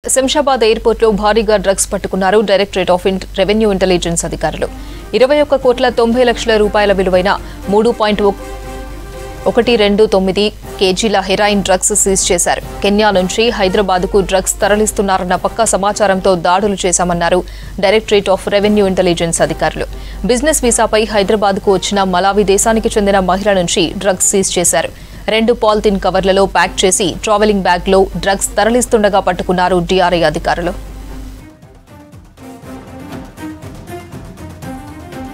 శంషాబాద్ ఎయిర్పోర్ట్లో భారీగా డ్రగ్స్ పట్టుకున్నారు directorate of in- revenue intelligence అధికారులు ఇరవై ఒక్క కోట్ల తొంభై లక్షల రూపాయల విలువైన మూడు పాయింట్ ఒకటి రెండు తొమ్మిది కేజీల హెరాయిన్ డ్రగ్స్ సీజ్ చేశారు కెన్యా నుంచి హైదరాబాద్కు డ్రగ్స్ తరలిస్తున్నారన్న పక్కా సమాచారంతో దాడులు చేశామన్నారు డైరెక్టరేట్ ఆఫ్ రెవెన్యూ ఇంటెలిజెన్స్ అధికారులు బిజినెస్ వీసాపై హైదరాబాద్కు వచ్చిన మలావి దేశానికి చెందిన మహిళ నుంచి డ్రగ్స్ సీజ్ చేశారు రెండు పాలిథిన్ కవర్లలో ప్యాక్ చేసి ట్రావెలింగ్ బ్యాగ్లో డ్రగ్స్ తరలిస్తుండగా పట్టుకున్నారు డిఆర్ఐ అధికారులు